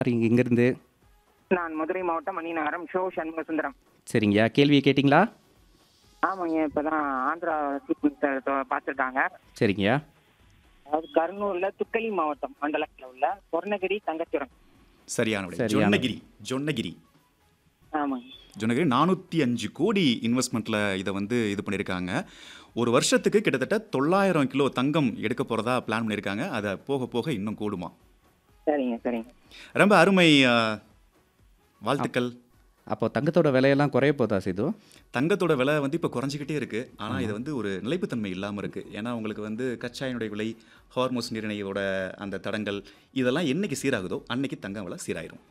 இங்க இங்கிருந்து நான் மதுரை மாவட்டம் மணிநகரம் ஷோ சண்முக சுந்தரம் சரிங்கய்யா கேள்வியை கேட்டிங்களா ஆமாங்க இப்பதான் ஆந்திரா சீஃப் மினிஸ்டர் பார்த்துருக்காங்க சரிங்கய்யா அதாவது கர்னூர்ல துக்கலி மாவட்டம் மண்டலத்தில் உள்ள சொர்ணகிரி தங்கச்சுரம் சரியான விடை சரியான ஜொன்னகிரி ஜொன்னகிரி ஆமாங்க ஜொன்னகிரி நானூற்றி அஞ்சு கோடி இன்வெஸ்ட்மெண்ட்டில் இதை வந்து இது பண்ணியிருக்காங்க ஒரு வருஷத்துக்கு கிட்டத்தட்ட தொள்ளாயிரம் கிலோ தங்கம் எடுக்க போகிறதா பிளான் பண்ணியிருக்காங்க அதை போக போக இன்னும் கூடுமா சரிங்க சரிங்க ரொம்ப அருமை ஆ, வாழ்த்துக்கள் அப்போ தங்கத்தோட விலையெல்லாம் குறைய போதா சிது தங்கத்தோட விலை வந்து இப்போ குறைஞ்சிக்கிட்டே இருக்குது ஆனால் இது வந்து ஒரு நிலைப்புத்தன்மை இல்லாமல் இருக்குது ஏன்னா உங்களுக்கு வந்து கச்சாயினுடைய விலை ஹார்மோஸ் நீரிணையோட அந்த தடங்கள் இதெல்லாம் என்னைக்கு சீராகுதோ அன்னைக்கு தங்கம் விலை சீராயிரும்